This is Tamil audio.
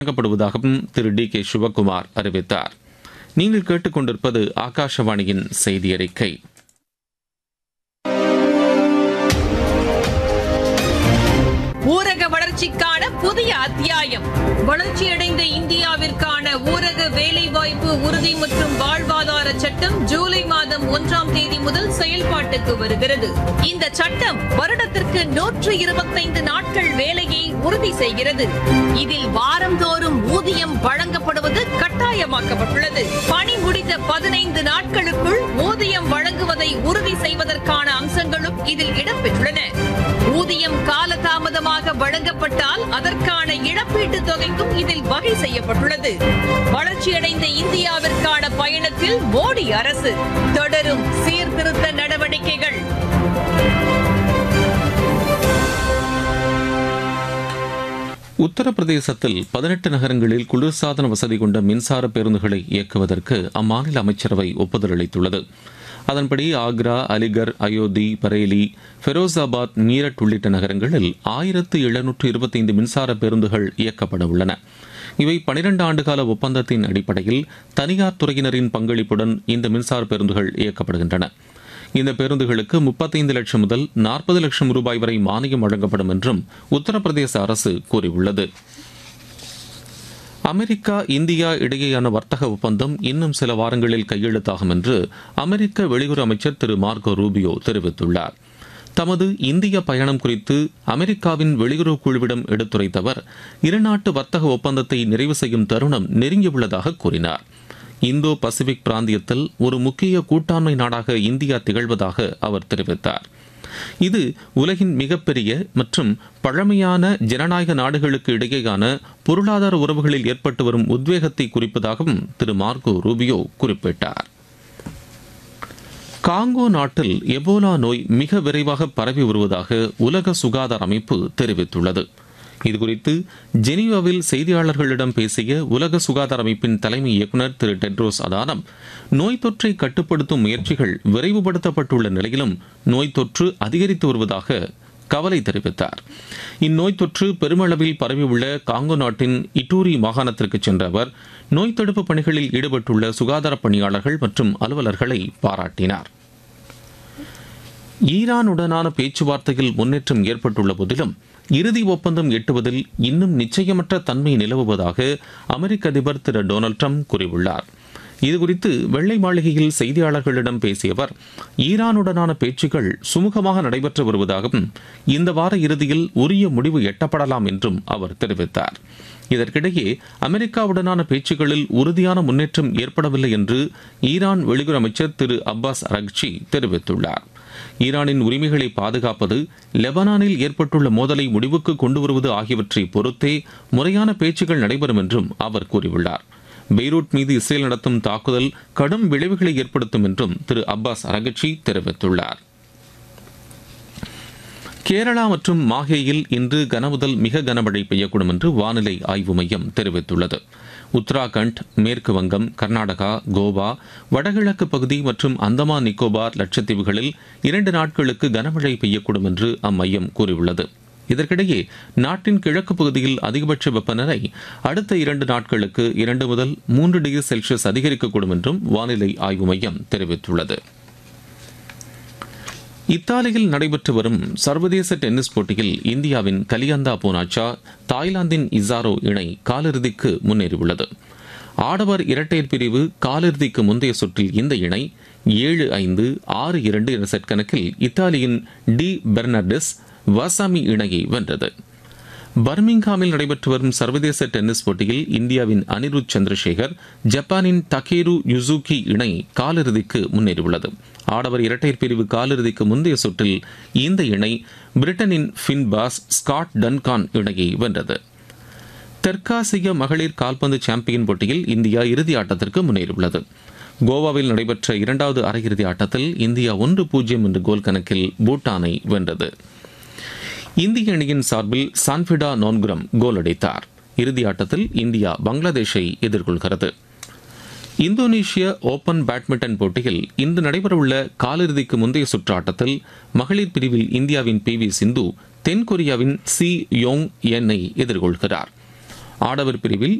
வழங்கப்படுவதாகவும் திரு டி கே சிவக்குமார் அறிவித்தார் நீங்கள் கேட்டுக்கொண்டிருப்பது ஆகாஷவாணியின் செய்தி அறிக்கை ஊரக வளர்ச்சிக்கான புதிய அத்தியாயம் வளர்ச்சியடைந்த இந்தியாவிற்கான ஊரக வேலைவாய்ப்பு உறுதி மற்றும் வாழ்வாதார சட்டம் ஜூலை மாதம் ஒன்றாம் தேதி முதல் செயல்பாட்டுக்கு வருகிறது இந்த சட்டம் வருடத்திற்கு நூற்று இருபத்தைந்து நாட்கள் வேலையை உறுதி செய்கிறது இதில் வாரந்தோறும் ஊதியம் வழங்கப்படுவது கட்டாயமாக்கப்பட்டுள்ளது பணி முடிந்த பதினைந்து நாட்களுக்குள் ஊதியம் வழங்குவதை உறுதி செய்வதற்கான அம்சங்களும் இதில் இடம்பெற்றுள்ளன ஊதியம் காலதாமதமாக வழங்கப்பட்டால் அதற்கான இழப்பீட்டுத் தொகைக்கும் இதில் வகை செய்யப்பட்டுள்ளது வளர்ச்சியடைந்த இந்தியாவிற்கான பயணத்தில் மோடி அரசு தொடரும் சீர்திருத்த நடவடிக்கைகள் உத்தரப்பிரதேசத்தில் பதினெட்டு நகரங்களில் குளிர்சாதன வசதி கொண்ட மின்சார பேருந்துகளை இயக்குவதற்கு அம்மாநில அமைச்சரவை ஒப்புதல் அளித்துள்ளது அதன்படி ஆக்ரா அலிகர் அயோத்தி பரேலி ஃபெரோசாபாத் மீரட் உள்ளிட்ட நகரங்களில் ஆயிரத்து எழுநூற்று இருபத்தைந்து மின்சார பேருந்துகள் இயக்கப்பட உள்ளன இவை பனிரெண்டு ஆண்டுகால ஒப்பந்தத்தின் அடிப்படையில் தனியார் துறையினரின் பங்களிப்புடன் இந்த மின்சார பேருந்துகள் இயக்கப்படுகின்றன இந்த பேருந்துகளுக்கு முப்பத்தைந்து லட்சம் முதல் நாற்பது லட்சம் ரூபாய் வரை மானியம் வழங்கப்படும் என்றும் உத்தரப்பிரதேச அரசு கூறியுள்ளது அமெரிக்கா இந்தியா இடையேயான வர்த்தக ஒப்பந்தம் இன்னும் சில வாரங்களில் கையெழுத்தாகும் என்று அமெரிக்க வெளியுறவு அமைச்சர் திரு மார்கோ ரூபியோ தெரிவித்துள்ளார் தமது இந்திய பயணம் குறித்து அமெரிக்காவின் வெளியுறவு குழுவிடம் எடுத்துரைத்தவர் இருநாட்டு வர்த்தக ஒப்பந்தத்தை நிறைவு செய்யும் தருணம் நெருங்கியுள்ளதாக கூறினார் இந்தோ பசிபிக் பிராந்தியத்தில் ஒரு முக்கிய கூட்டாண்மை நாடாக இந்தியா திகழ்வதாக அவர் தெரிவித்தார் இது உலகின் மிகப்பெரிய மற்றும் பழமையான ஜனநாயக நாடுகளுக்கு இடையேயான பொருளாதார உறவுகளில் ஏற்பட்டு வரும் உத்வேகத்தை குறிப்பதாகவும் திரு மார்கோ ரூபியோ குறிப்பிட்டார் காங்கோ நாட்டில் எபோலா நோய் மிக விரைவாக பரவி வருவதாக உலக சுகாதார அமைப்பு தெரிவித்துள்ளது இதுகுறித்து ஜெனீவாவில் செய்தியாளர்களிடம் பேசிய உலக சுகாதார அமைப்பின் தலைமை இயக்குநர் திரு டெட்ரோஸ் அதானம் நோய் தொற்றை கட்டுப்படுத்தும் முயற்சிகள் விரைவுபடுத்தப்பட்டுள்ள நிலையிலும் நோய் தொற்று அதிகரித்து வருவதாக கவலை தெரிவித்தார் இந்நோய் தொற்று பெருமளவில் பரவியுள்ள காங்கோ நாட்டின் இட்டூரி மாகாணத்திற்கு சென்ற அவர் நோய் தடுப்பு பணிகளில் ஈடுபட்டுள்ள சுகாதார பணியாளர்கள் மற்றும் அலுவலர்களை பாராட்டினார் ஈரானுடனான பேச்சுவார்த்தையில் முன்னேற்றம் ஏற்பட்டுள்ள போதிலும் இறுதி ஒப்பந்தம் எட்டுவதில் இன்னும் நிச்சயமற்ற தன்மை நிலவுவதாக அமெரிக்க அதிபர் திரு டொனால்டு ட்ரம்ப் கூறியுள்ளார் இதுகுறித்து வெள்ளை மாளிகையில் செய்தியாளர்களிடம் பேசிய அவர் ஈரானுடனான பேச்சுக்கள் சுமூகமாக நடைபெற்று வருவதாகவும் இந்த வார இறுதியில் உரிய முடிவு எட்டப்படலாம் என்றும் அவர் தெரிவித்தார் இதற்கிடையே அமெரிக்காவுடனான பேச்சுக்களில் உறுதியான முன்னேற்றம் ஏற்படவில்லை என்று ஈரான் வெளியுறவு அமைச்சர் திரு அப்பாஸ் அரக்சி தெரிவித்துள்ளார் ஈரானின் உரிமைகளை பாதுகாப்பது லெபனானில் ஏற்பட்டுள்ள மோதலை முடிவுக்கு கொண்டு வருவது ஆகியவற்றை பொறுத்தே முறையான பேச்சுக்கள் நடைபெறும் என்றும் அவர் கூறியுள்ளார் பெய்ரூட் மீது இஸ்ரேல் நடத்தும் தாக்குதல் கடும் விளைவுகளை ஏற்படுத்தும் என்றும் திரு அப்பாஸ் அரகச்சி தெரிவித்துள்ளார் கேரளா மற்றும் மாஹேயில் இன்று கனமுதல் மிக கனமழை பெய்யக்கூடும் என்று வானிலை ஆய்வு மையம் தெரிவித்துள்ளது உத்தராகண்ட் மேற்கு வங்கம் கர்நாடகா கோவா வடகிழக்கு பகுதி மற்றும் அந்தமான் நிக்கோபார் லட்சத்தீவுகளில் இரண்டு நாட்களுக்கு கனமழை பெய்யக்கூடும் என்று அம்மையம் கூறியுள்ளது இதற்கிடையே நாட்டின் கிழக்கு பகுதியில் அதிகபட்ச வெப்பநிலை அடுத்த இரண்டு நாட்களுக்கு இரண்டு முதல் மூன்று டிகிரி செல்சியஸ் அதிகரிக்கக்கூடும் என்றும் வானிலை ஆய்வு மையம் தெரிவித்துள்ளது இத்தாலியில் நடைபெற்று வரும் சர்வதேச டென்னிஸ் போட்டியில் இந்தியாவின் கலியந்தா பூனாச்சா தாய்லாந்தின் இசாரோ இணை காலிறுதிக்கு முன்னேறியுள்ளது ஆடவர் இரட்டையர் பிரிவு காலிறுதிக்கு முந்தைய சுற்றில் இந்த இணை ஏழு ஐந்து ஆறு இரண்டு என்ற செட் கணக்கில் இத்தாலியின் டி பெர்னார்டிஸ் வாசாமி இணையை வென்றது பர்மிங்ஹாமில் நடைபெற்று வரும் சர்வதேச டென்னிஸ் போட்டியில் இந்தியாவின் அனிருத் சந்திரசேகர் ஜப்பானின் டகேரு யுசுகி இணை காலிறுதிக்கு முன்னேறியுள்ளது ஆடவர் இரட்டையர் பிரிவு காலிறுதிக்கு முந்தைய சுற்றில் இந்த இணை பிரிட்டனின் ஃபின்பாஸ் ஸ்காட் டன்கான் இணையை வென்றது தெற்காசிய மகளிர் கால்பந்து சாம்பியன் போட்டியில் இந்தியா இறுதி ஆட்டத்திற்கு முன்னேறியுள்ளது கோவாவில் நடைபெற்ற இரண்டாவது அரையிறுதி ஆட்டத்தில் இந்தியா ஒன்று பூஜ்ஜியம் என்ற கோல் கணக்கில் பூட்டானை வென்றது இந்திய அணியின் சார்பில் சான்பிடா நோன்குரம் கோல் அடித்தார் இறுதி ஆட்டத்தில் இந்தியா பங்களாதேஷை எதிர்கொள்கிறது இந்தோனேஷிய ஓபன் பேட்மிண்டன் போட்டியில் இன்று நடைபெறவுள்ள காலிறுதிக்கு முந்தைய சுற்று ஆட்டத்தில் மகளிர் பிரிவில் இந்தியாவின் பி வி சிந்து தென்கொரியாவின் சி யோங் என் ஐ எதிர்கொள்கிறார் ஆடவர் பிரிவில்